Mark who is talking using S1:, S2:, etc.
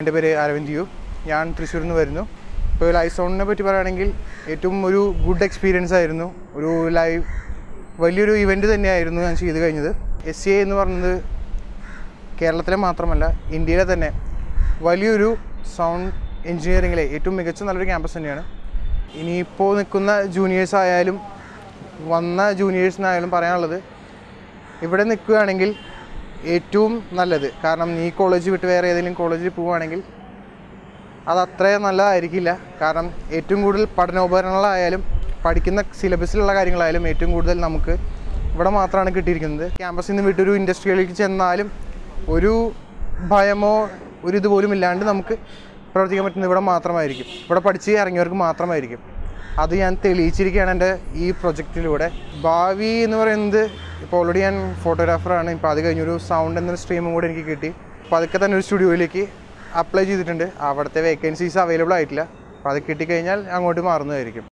S1: എൻ്റെ പേര് അരവിന്ദ് യു ഞാൻ തൃശ്ശൂരിൽ നിന്ന് വരുന്നു ഇപ്പോൾ ലൈഫ് സൗണ്ടിനെ പറ്റി പറയുകയാണെങ്കിൽ ഏറ്റവും ഒരു ഗുഡ് എക്സ്പീരിയൻസ് ആയിരുന്നു ഒരു ലൈവ് വലിയൊരു ഇവൻറ്റ് തന്നെയായിരുന്നു ഞാൻ ചെയ്ത് കഴിഞ്ഞത് എസ് സി എന്ന് പറയുന്നത് കേരളത്തിലെ മാത്രമല്ല ഇന്ത്യയിലെ തന്നെ വലിയൊരു സൗണ്ട് എഞ്ചിനീയറിങ്ങിലെ ഏറ്റവും മികച്ച നല്ലൊരു ക്യാമ്പസ് തന്നെയാണ് ഇനിയിപ്പോൾ നിൽക്കുന്ന ജൂനിയേഴ്സ് ആയാലും വന്ന ജൂനിയേഴ്സിനായാലും പറയാനുള്ളത് ഇവിടെ നിൽക്കുകയാണെങ്കിൽ ഏറ്റവും നല്ലത് കാരണം നീ കോളേജ് വിട്ട് വേറെ ഏതെങ്കിലും കോളേജിൽ പോവുകയാണെങ്കിൽ അത് അത്രയും നല്ലതായിരിക്കില്ല കാരണം ഏറ്റവും കൂടുതൽ പഠനോപകരണങ്ങളായാലും പഠിക്കുന്ന സിലബസിലുള്ള കാര്യങ്ങളായാലും ഏറ്റവും കൂടുതൽ നമുക്ക് ഇവിടെ മാത്രമാണ് കിട്ടിയിരിക്കുന്നത് ക്യാമ്പസിൽ നിന്ന് വിട്ടൊരു ഇൻഡസ്ട്രിയിലേക്ക് ചെന്നാലും ഒരു ഭയമോ ഒരു ഇതുപോലും ഇല്ലാണ്ട് നമുക്ക് പ്രവർത്തിക്കാൻ പറ്റുന്നത് ഇവിടെ മാത്രമായിരിക്കും ഇവിടെ പഠിച്ച് ഇറങ്ങിയവർക്ക് മാത്രമായിരിക്കും അത് ഞാൻ തെളിയിച്ചിരിക്കുകയാണ് എൻ്റെ ഈ പ്രൊജക്റ്റിലൂടെ ഭാവി എന്ന് പറയുന്നത് ഇപ്പോൾ ഓൾറെഡി ഞാൻ ഫോട്ടോഗ്രാഫറാണ് ഇപ്പോൾ അത് കഴിഞ്ഞൊരു സൗണ്ട് എന്നൊരു സ്ട്രീമും കൂടെ എനിക്ക് കിട്ടി അപ്പോൾ അതൊക്കെ തന്നെ ഒരു സ്റ്റുഡിയോയിലേക്ക് അപ്ലൈ ചെയ്തിട്ടുണ്ട് അവിടുത്തെ വേക്കൻസീസ് അവൈലബിൾ ആയിട്ടില്ല അപ്പോൾ അത് കിട്ടിക്കഴിഞ്ഞാൽ അങ്ങോട്ട് മാറുന്നതായിരിക്കും